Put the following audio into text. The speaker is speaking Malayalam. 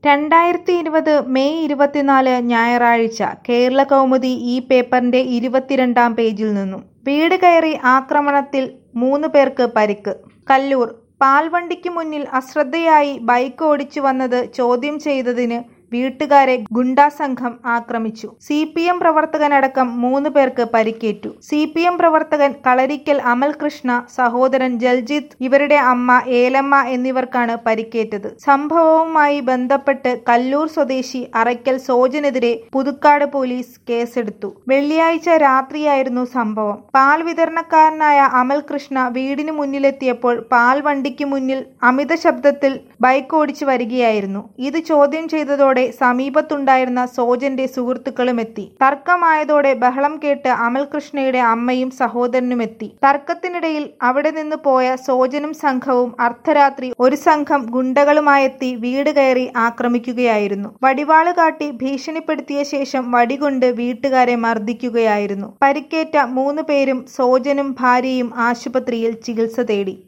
രണ്ടായിരത്തി ഇരുപത് മെയ് ഇരുപത്തിനാല് ഞായറാഴ്ച കേരളകൗമുദി ഈ പേപ്പറിന്റെ ഇരുപത്തിരണ്ടാം പേജിൽ നിന്നും വീട് കയറി ആക്രമണത്തിൽ മൂന്ന് പേർക്ക് പരിക്ക് കല്ലൂർ പാൽവണ്ടിക്ക് മുന്നിൽ അശ്രദ്ധയായി ബൈക്ക് ഓടിച്ചു വന്നത് ചോദ്യം ചെയ്തതിന് വീട്ടുകാരെ ഗുണ്ടാസംഘം ആക്രമിച്ചു സി പി എം പ്രവർത്തകനടക്കം മൂന്ന് പേർക്ക് പരിക്കേറ്റു സി പി എം പ്രവർത്തകൻ കളരിക്കൽ അമൽ കൃഷ്ണ സഹോദരൻ ജൽജിത്ത് ഇവരുടെ അമ്മ ഏലമ്മ എന്നിവർക്കാണ് പരിക്കേറ്റത് സംഭവവുമായി ബന്ധപ്പെട്ട് കല്ലൂർ സ്വദേശി അറയ്ക്കൽ സോജനെതിരെ പുതുക്കാട് പോലീസ് കേസെടുത്തു വെള്ളിയാഴ്ച രാത്രിയായിരുന്നു സംഭവം പാൽ വിതരണക്കാരനായ അമൽ കൃഷ്ണ വീടിന് മുന്നിലെത്തിയപ്പോൾ പാൽ വണ്ടിക്ക് മുന്നിൽ അമിത ശബ്ദത്തിൽ ബൈക്ക് ഓടിച്ചു വരികയായിരുന്നു ഇത് ചോദ്യം ചെയ്തതോടെ സമീപത്തുണ്ടായിരുന്ന സോജന്റെ സുഹൃത്തുക്കളും എത്തി തർക്കമായതോടെ ബഹളം കേട്ട് അമൽ കൃഷ്ണയുടെ അമ്മയും സഹോദരനും എത്തി തർക്കത്തിനിടയിൽ അവിടെ നിന്ന് പോയ സോജനും സംഘവും അർദ്ധരാത്രി ഒരു സംഘം ഗുണ്ടകളുമായെത്തി വീട് കയറി ആക്രമിക്കുകയായിരുന്നു വടിവാള് കാട്ടി ഭീഷണിപ്പെടുത്തിയ ശേഷം വടികൊണ്ട് വീട്ടുകാരെ മർദ്ദിക്കുകയായിരുന്നു പരിക്കേറ്റ മൂന്ന് പേരും സോജനും ഭാര്യയും ആശുപത്രിയിൽ ചികിത്സ തേടി